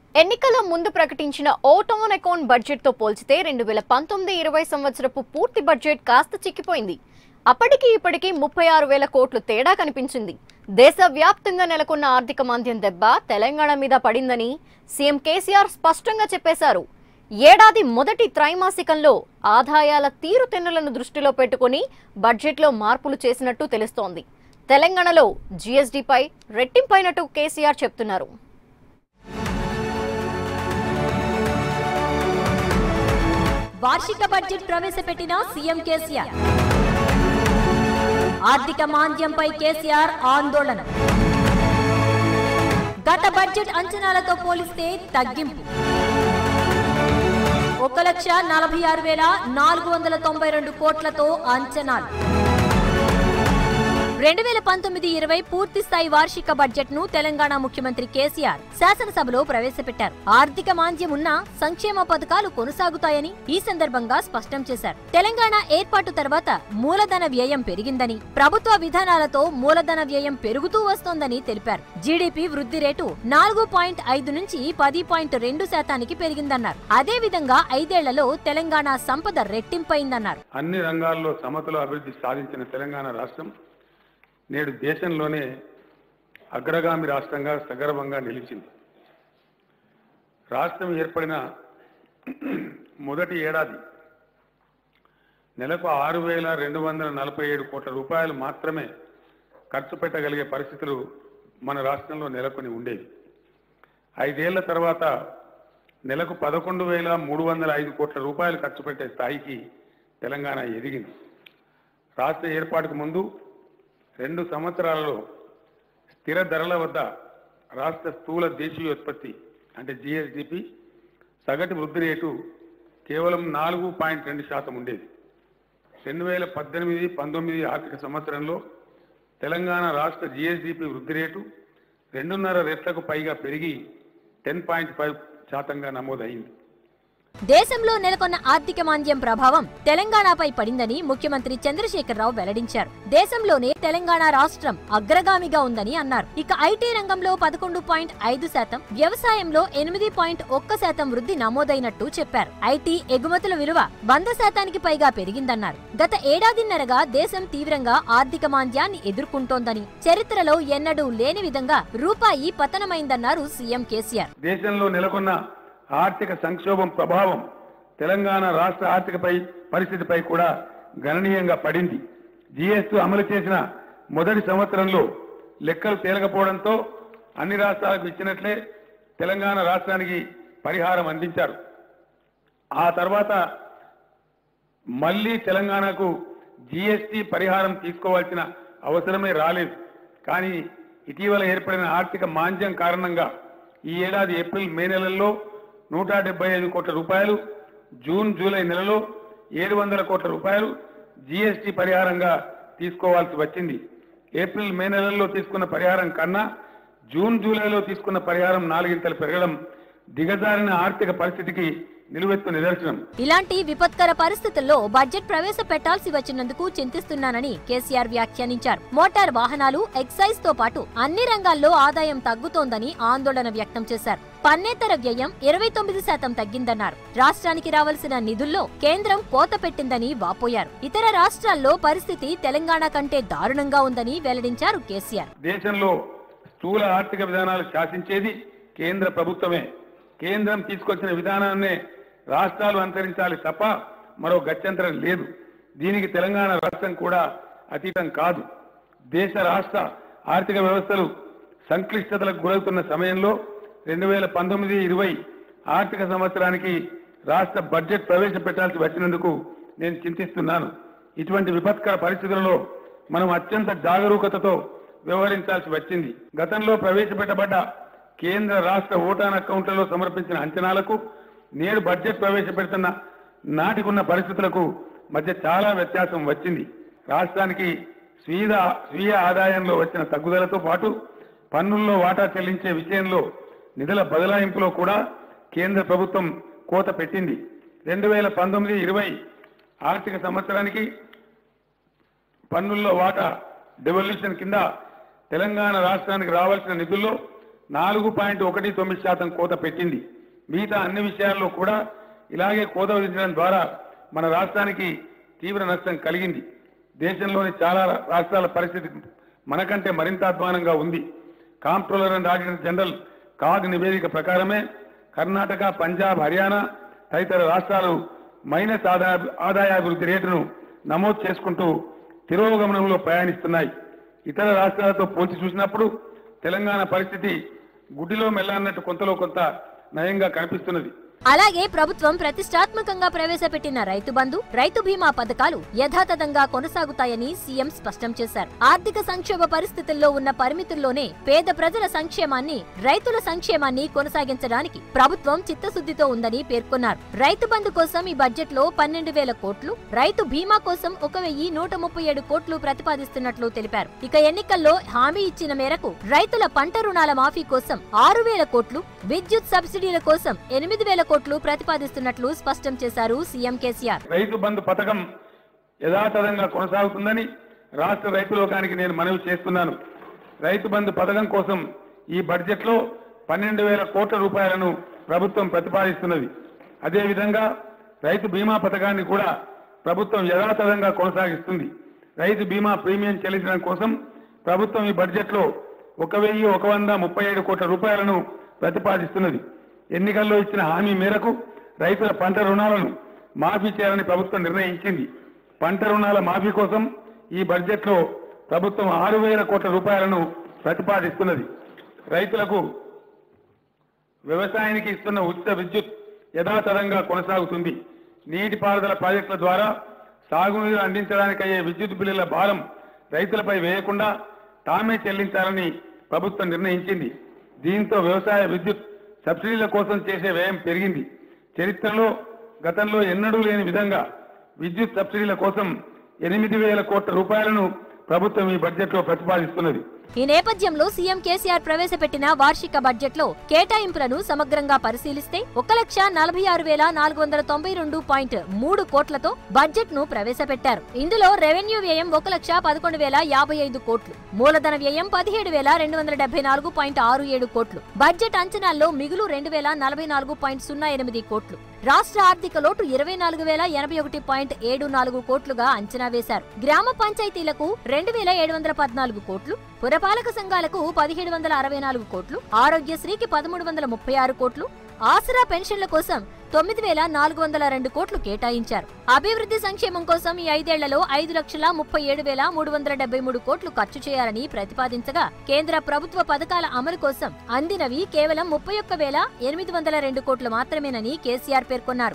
ఎన్నికల ముందు ప్రకటించిన ఓట్ ఆన్ అకౌంట్ బడ్జెట్ తో పోల్చితే రెండు వేల పంతొమ్మిది ఇరవై సంవత్సరపు పూర్తి బడ్జెట్ కాస్త చిక్కిపోయింది అప్పటికి ఇప్పటికి ముప్పై ఆరు వేల కోట్లు తేడా కనిపించింది దేశవ్యాప్తంగా నెలకొన్న ఆర్థిక మాంద్యం దెబ్బ తెలంగాణ మీద పడిందని సీఎం కేసీఆర్ స్పష్టంగా చెప్పేశారు ఏడాది మొదటి త్రైమాసికంలో ఆదాయాల తీరుతెన్నులను దృష్టిలో పెట్టుకుని బడ్జెట్లో మార్పులు చేసినట్టు తెలుస్తోంది తెలంగాణలో జీఎస్డీపై రెట్టింపైనట్టు కేసీఆర్ చెప్తున్నారు వార్షిక బడ్జెట్ ప్రవేశపెట్టిన సీఎం కేసీఆర్ ఆర్థిక మాంద్యంపై కేసీఆర్ ఆందోళన గత బడ్జెట్ అంచనాలతో పోలిస్తే తగ్గింపు ఒక లక్ష నలభై ఆరు వేల నాలుగు వందల తొంభై రెండు కోట్లతో అంచనాలు రెండు వేల పంతొమ్మిది ఇరవై పూర్తి స్థాయి వార్షిక బడ్జెట్ ను తెలంగాణ ముఖ్యమంత్రి కేసీఆర్ శాసనసభలో ప్రవేశపెట్టారు ఆర్థిక మాంద్యం ఉన్నా సంక్షేమ పథకాలు కొనసాగుతాయని ఈ సందర్భంగా స్పష్టం చేశారు తెలంగాణ ఏర్పాటు తర్వాత మూలధన వ్యయం పెరిగిందని ప్రభుత్వ విధానాలతో మూలధన వ్యయం పెరుగుతూ వస్తోందని తెలిపారు జీడీపీ వృద్ధి రేటు నాలుగు పాయింట్ ఐదు నుంచి పది పాయింట్ రెండు శాతానికి పెరిగిందన్నారు అదే విధంగా ఐదేళ్లలో తెలంగాణ సంపద రెట్టింపైందన్నారు అన్ని రంగాల్లో సమతుల అభివృద్ధి సాధించిన తెలంగాణ రాష్ట్రం నేడు దేశంలోనే అగ్రగామి రాష్ట్రంగా సగర్వంగా నిలిచింది రాష్ట్రం ఏర్పడిన మొదటి ఏడాది నెలకు ఆరు వేల రెండు వందల నలభై ఏడు కోట్ల రూపాయలు మాత్రమే ఖర్చు పెట్టగలిగే పరిస్థితులు మన రాష్ట్రంలో నెలకొని ఉండేవి ఐదేళ్ల తర్వాత నెలకు పదకొండు వేల మూడు వందల ఐదు కోట్ల రూపాయలు ఖర్చు పెట్టే స్థాయికి తెలంగాణ ఎదిగింది రాష్ట్ర ఏర్పాటుకు ముందు రెండు సంవత్సరాలలో స్థిర ధరల వద్ద రాష్ట్ర స్థూల దేశీయోత్పత్తి అంటే జిఎస్డిపి సగటు వృద్ధి రేటు కేవలం నాలుగు పాయింట్ రెండు శాతం ఉండేది రెండు వేల పద్దెనిమిది పంతొమ్మిది ఆర్థిక సంవత్సరంలో తెలంగాణ రాష్ట్ర జిఎస్డిపి వృద్ధి రేటు రెండున్నర రెట్లకు పైగా పెరిగి టెన్ పాయింట్ ఫైవ్ శాతంగా నమోదైంది దేశంలో నెలకొన్న ఆర్థిక మాంద్యం ప్రభావం తెలంగాణపై పడిందని ముఖ్యమంత్రి చంద్రశేఖరరావు వెల్లడించారు దేశంలోనే తెలంగాణ రాష్ట్రం అగ్రగామిగా ఉందని అన్నారు ఇక ఐటీ రంగంలో పదకొండు పాయింట్ ఐదు శాతం వ్యవసాయంలో ఎనిమిది పాయింట్ ఒక్క శాతం వృద్ధి నమోదైనట్టు చెప్పారు ఐటీ ఎగుమతుల విలువ వంద శాతానికి పైగా పెరిగిందన్నారు గత ఏడాదిన్నరగా దేశం తీవ్రంగా ఆర్థిక మాంద్యాన్ని ఎదుర్కొంటోందని చరిత్రలో ఎన్నడూ లేని విధంగా రూపాయి పతనమైందన్నారు సీఎం కేసీఆర్ దేశంలో నెలకొన్న ఆర్థిక సంక్షోభం ప్రభావం తెలంగాణ రాష్ట్ర ఆర్థికపై పరిస్థితిపై కూడా గణనీయంగా పడింది జీఎస్టీ అమలు చేసిన మొదటి సంవత్సరంలో లెక్కలు తేలకపోవడంతో అన్ని రాష్ట్రాలకు ఇచ్చినట్లే తెలంగాణ రాష్ట్రానికి పరిహారం అందించారు ఆ తర్వాత మళ్ళీ తెలంగాణకు జీఎస్టీ పరిహారం తీసుకోవాల్సిన అవసరమే రాలేదు కానీ ఇటీవల ఏర్పడిన ఆర్థిక మాంద్యం కారణంగా ఈ ఏడాది ఏప్రిల్ మే నెలల్లో నూట డెబ్బై ఐదు కోట్ల రూపాయలు జూన్ జూలై నెలలో ఏడు వందల కోట్ల రూపాయలు జీఎస్టీ పరిహారంగా తీసుకోవాల్సి వచ్చింది ఏప్రిల్ మే నెలల్లో తీసుకున్న పరిహారం కన్నా జూన్ జూలైలో తీసుకున్న పరిహారం నాలుగింతలు పెరగడం దిగజారిన ఆర్థిక పరిస్థితికి నిలువెత్తు నిదర్శనం ఇలాంటి విపత్కర పరిస్థితుల్లో బడ్జెట్ ప్రవేశపెట్టాల్సి వచ్చినందుకు చింతిస్తున్నానని కేసీఆర్ వ్యాఖ్యానించారు మోటార్ వాహనాలు ఎక్సైజ్ తో పాటు అన్ని రంగాల్లో ఆదాయం తగ్గుతోందని ఆందోళన వ్యక్తం చేశారు పన్నేతర వ్యయం ఇరవై తొమ్మిది శాతం తగ్గిందన్నారు రాష్ట్రానికి రావాల్సిన నిధుల్లో కేంద్రం కోత పెట్టిందని వాపోయారు ఇతర రాష్ట్రాల్లో పరిస్థితి తెలంగాణ కంటే దారుణంగా ఉందని వెల్లడించారు కేసీఆర్ దేశంలో స్థూల ఆర్థిక విధానాలు శాసించేది కేంద్ర ప్రభుత్వమే కేంద్రం తీసుకొచ్చిన విధానాన్నే రాష్ట్రాలు అనుసరించాలి తప్ప మరో గత్యంతరం లేదు దీనికి తెలంగాణ రాష్ట్రం కూడా అతీతం కాదు దేశ రాష్ట్ర ఆర్థిక వ్యవస్థలు సంక్లిష్టతలకు గురవుతున్న సమయంలో రెండు వేల పంతొమ్మిది ఇరవై ఆర్థిక సంవత్సరానికి రాష్ట్ర బడ్జెట్ ప్రవేశపెట్టాల్సి వచ్చినందుకు నేను చింతిస్తున్నాను ఇటువంటి విపత్కర పరిస్థితులలో మనం అత్యంత జాగరూకతతో వ్యవహరించాల్సి వచ్చింది గతంలో ప్రవేశపెట్టబడ్డ కేంద్ర రాష్ట్ర ఓటాన్ అకౌంట్లలో సమర్పించిన అంచనాలకు నేడు బడ్జెట్ ప్రవేశపెడుతున్న నాటికున్న పరిస్థితులకు మధ్య చాలా వ్యత్యాసం వచ్చింది రాష్ట్రానికి స్వీయ స్వీయ ఆదాయంలో వచ్చిన తగ్గుదలతో పాటు పన్నుల్లో వాటా చెల్లించే విషయంలో నిధుల బదలాయింపులో కూడా కేంద్ర ప్రభుత్వం కోత పెట్టింది రెండు వేల పంతొమ్మిది ఇరవై ఆర్థిక సంవత్సరానికి పన్నుల్లో వాటా డెవల్యూషన్ కింద తెలంగాణ రాష్ట్రానికి రావాల్సిన నిధుల్లో నాలుగు పాయింట్ ఒకటి తొమ్మిది శాతం కోత పెట్టింది మిగతా అన్ని విషయాల్లో కూడా ఇలాగే కోత విధించడం ద్వారా మన రాష్ట్రానికి తీవ్ర నష్టం కలిగింది దేశంలోని చాలా రాష్ట్రాల పరిస్థితి మనకంటే మరింత అధ్వానంగా ఉంది comptroller and auditor general CAG నివేదిక ప్రకారమే కర్ణాటక పంజాబ్ హర్యానా తదితర రాష్ట్రాలు మైనస్ ఆదాయ ఆదాయాభివృద్ధి రేటును నమోదు చేసుకుంటూ తిరోగమనంలో ప్రయాణిస్తున్నాయి ఇతర రాష్ట్రాలతో పోల్చి చూసినప్పుడు తెలంగాణ పరిస్థితి గుడ్డిలో మెల్లన్నట్టు కొంతలో కొంత నయంగా కనిపిస్తున్నది అలాగే ప్రభుత్వం ప్రతిష్టాత్మకంగా ప్రవేశపెట్టిన రైతు బంధు రైతు బీమా పథకాలు యథాతథంగా కొనసాగుతాయని సీఎం స్పష్టం చేశారు ఆర్థిక సంక్షోభ పరిస్థితుల్లో ఉన్న పరిమితుల్లోనే పేద ప్రజల సంక్షేమాన్ని రైతుల సంక్షేమాన్ని కొనసాగించడానికి ప్రభుత్వం చిత్తశుద్ధితో ఉందని పేర్కొన్నారు రైతు బంధు కోసం ఈ బడ్జెట్ లో పన్నెండు వేల కోట్లు రైతు బీమా కోసం ఒక వెయ్యి నూట ముప్పై ఏడు కోట్లు ప్రతిపాదిస్తున్నట్లు తెలిపారు ఇక ఎన్నికల్లో హామీ ఇచ్చిన మేరకు రైతుల పంట రుణాల మాఫీ కోసం ఆరు వేల కోట్లు విద్యుత్ సబ్సిడీల కోసం ఎనిమిది వేల కోట్లు ప్రతిపాదిస్తున్నట్లు స్పష్టం చేశారు సీఎం కేసీఆర్ రైతు బంధు పథకం యథాతథంగా కొనసాగుతుందని రాష్ట్ర రైతు లోకానికి నేను మనవి చేస్తున్నాను రైతు బంధు పథకం కోసం ఈ బడ్జెట్ లో పన్నెండు వేల కోట్ల రూపాయలను ప్రభుత్వం ప్రతిపాదిస్తున్నది అదేవిధంగా రైతు బీమా పథకాన్ని కూడా ప్రభుత్వం యథాతథంగా కొనసాగిస్తుంది రైతు బీమా ప్రీమియం చెల్లించడం కోసం ప్రభుత్వం ఈ బడ్జెట్ లో ఒక వెయ్యి ఒక వంద ముప్పై ఏడు కోట్ల రూపాయలను ప్రతిపాదిస్తున్నది ఎన్నికల్లో ఇచ్చిన హామీ మేరకు రైతుల పంట రుణాలను మాఫీ చేయాలని ప్రభుత్వం నిర్ణయించింది పంట రుణాల మాఫీ కోసం ఈ బడ్జెట్ లో ప్రభుత్వం ఆరు వేల కోట్ల రూపాయలను ప్రతిపాదిస్తున్నది రైతులకు వ్యవసాయానికి ఇస్తున్న ఉచిత విద్యుత్ యథాతథంగా కొనసాగుతుంది నీటిపారుదల ప్రాజెక్టుల ద్వారా సాగునీరు అందించడానికి అయ్యే విద్యుత్ బిల్లుల భారం రైతులపై వేయకుండా తామే చెల్లించాలని ప్రభుత్వం నిర్ణయించింది దీంతో వ్యవసాయ విద్యుత్ సబ్సిడీల కోసం చేసే వ్యయం పెరిగింది చరిత్రలో గతంలో ఎన్నడూ లేని విధంగా విద్యుత్ సబ్సిడీల కోసం ఎనిమిది వేల కోట్ల రూపాయలను ప్రభుత్వం ఈ బడ్జెట్లో ప్రతిపాదిస్తున్నది ఈ నేపథ్యంలో సీఎం కేసీఆర్ ప్రవేశపెట్టిన వార్షిక బడ్జెట్ లో కేటాయింపులను సమగ్రంగా పరిశీలిస్తే ఒక లక్ష నలభై ఆరు వేల నాలుగు వందల తొంభై రెండు పాయింట్ మూడు కోట్లతో బడ్జెట్ ను ప్రవేశపెట్టారు ఇందులో రెవెన్యూ వ్యయం ఒక లక్ష పదకొండు వేల యాభై ఐదు కోట్లు మూలధన వ్యయం పదిహేడు వేల రెండు వందల డెబ్బై నాలుగు పాయింట్ ఆరు ఏడు కోట్లు బడ్జెట్ అంచనాల్లో మిగులు రెండు వేల నలభై నాలుగు పాయింట్ సున్నా ఎనిమిది కోట్లు రాష్ట్ర ఆర్థిక లోటు ఇరవై నాలుగు వేల ఎనభై ఒకటి పాయింట్ ఏడు నాలుగు కోట్లుగా అంచనా వేశారు గ్రామ పంచాయతీలకు రెండు వేల ఏడు వందల పద్నాలుగు కోట్లు పురపాలక సంఘాలకు పదిహేడు వందల అరవై నాలుగు కోట్లు ఆరోగ్యశ్రీకి పదమూడు వందల ముప్పై ఆరు కోట్లు ఆసరా పెన్షన్ల కోసం తొమ్మిది వేల నాలుగు వందల రెండు కోట్లు కేటాయించారు అభివృద్ధి సంక్షేమం కోసం ఈ ఐదేళ్లలో ఐదు లక్షల ముప్పై ఏడు వేల మూడు వందల డెబ్బై మూడు కోట్లు ఖర్చు చేయాలని ప్రతిపాదించగా కేంద్ర ప్రభుత్వ పథకాల అమలు కోసం అందినవి కేవలం ముప్పై ఒక్క వేల ఎనిమిది వందల రెండు కోట్లు మాత్రమేనని కేసీఆర్ పేర్కొన్నారు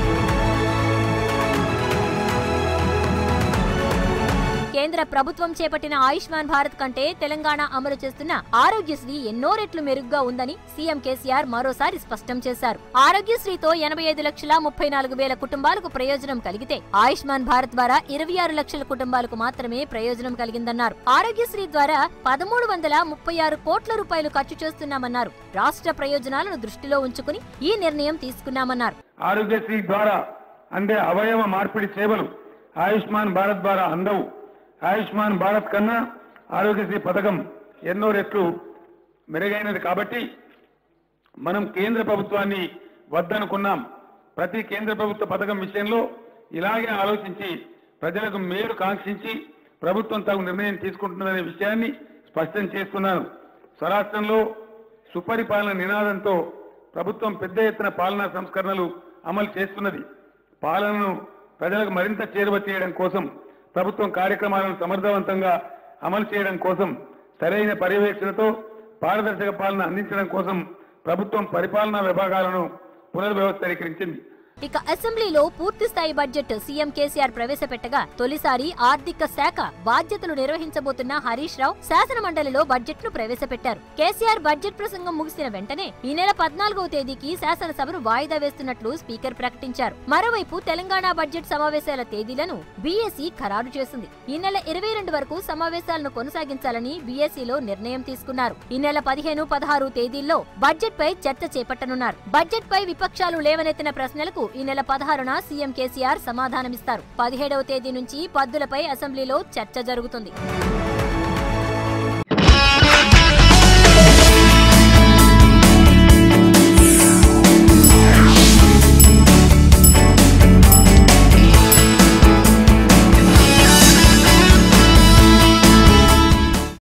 కేంద్ర ప్రభుత్వం చేపట్టిన ఆయుష్మాన్ భారత్ కంటే తెలంగాణ అమలు చేస్తున్న ఆరోగ్యశ్రీ ఎన్నో రెట్లు మెరుగ్గా ఉందని సీఎం కేసీఆర్ మరోసారి స్పష్టం చేశారు ఆరోగ్యశ్రీతో ఎనభై ఐదు లక్షల ముప్పై నాలుగు వేల కుటుంబాలకు ప్రయోజనం కలిగితే ఆయుష్మాన్ భారత్ ద్వారా ఇరవై ఆరు లక్షల కుటుంబాలకు మాత్రమే ప్రయోజనం కలిగిందన్నారు ఆరోగ్యశ్రీ ద్వారా పదమూడు వందల ముప్పై ఆరు కోట్ల రూపాయలు ఖర్చు చేస్తున్నామన్నారు రాష్ట్ర ప్రయోజనాలను దృష్టిలో ఉంచుకుని ఈ నిర్ణయం తీసుకున్నామన్నారు ఆరోగ్యశ్రీ ద్వారా అందే అవయవ మార్పిడి సేవలు ఆయుష్మాన్ భారత్ ద్వారా అందవు ఆయుష్మాన్ భారత్ కన్నా ఆరోగ్యశ్రీ పథకం ఎన్నో రెట్లు మెరుగైనది కాబట్టి మనం కేంద్ర ప్రభుత్వాన్ని వద్దనుకున్నాం ప్రతి కేంద్ర ప్రభుత్వ పథకం విషయంలో ఇలాగే ఆలోచించి ప్రజలకు మేలు కాంక్షించి ప్రభుత్వం తగు నిర్ణయం తీసుకుంటుందనే విషయాన్ని స్పష్టం చేస్తున్నాను స్వరాష్ట్రంలో సుపరిపాలన నినాదంతో ప్రభుత్వం పెద్ద ఎత్తున పాలనా సంస్కరణలు అమలు చేస్తున్నది పాలనను ప్రజలకు మరింత చేరువ చేయడం కోసం ప్రభుత్వం కార్యక్రమాలను సమర్థవంతంగా అమలు చేయడం కోసం సరైన పర్యవేక్షణతో పారదర్శక పాలన అందించడం కోసం ప్రభుత్వం పరిపాలనా విభాగాలను పునర్వ్యవస్థీకరించింది ఇక అసెంబ్లీలో పూర్తి స్థాయి బడ్జెట్ సీఎం కేసీఆర్ ప్రవేశపెట్టగా తొలిసారి ఆర్థిక శాఖ బాధ్యతలు నిర్వహించబోతున్న హరీష్ రావు శాసన మండలిలో బడ్జెట్ ను ప్రవేశపెట్టారు కేసీఆర్ బడ్జెట్ ప్రసంగం ముగిసిన వెంటనే ఈ నెల పద్నాలుగవ తేదీకి శాసనసభను వాయిదా వేస్తున్నట్లు స్పీకర్ ప్రకటించారు మరోవైపు తెలంగాణ బడ్జెట్ సమావేశాల తేదీలను బీఏసీ ఖరారు చేసింది ఈ నెల ఇరవై రెండు వరకు సమావేశాలను కొనసాగించాలని బీఏసీలో నిర్ణయం తీసుకున్నారు ఈ నెల పదిహేను పదహారు తేదీల్లో బడ్జెట్ పై చర్చ చేపట్టనున్నారు బడ్జెట్ పై విపక్షాలు లేవనెత్తిన ప్రశ్నలకు ఈ నెల పదహారున సీఎం కేసీఆర్ సమాధానమిస్తారు పదిహేడవ తేదీ నుంచి పద్దులపై అసెంబ్లీలో చర్చ జరుగుతుంది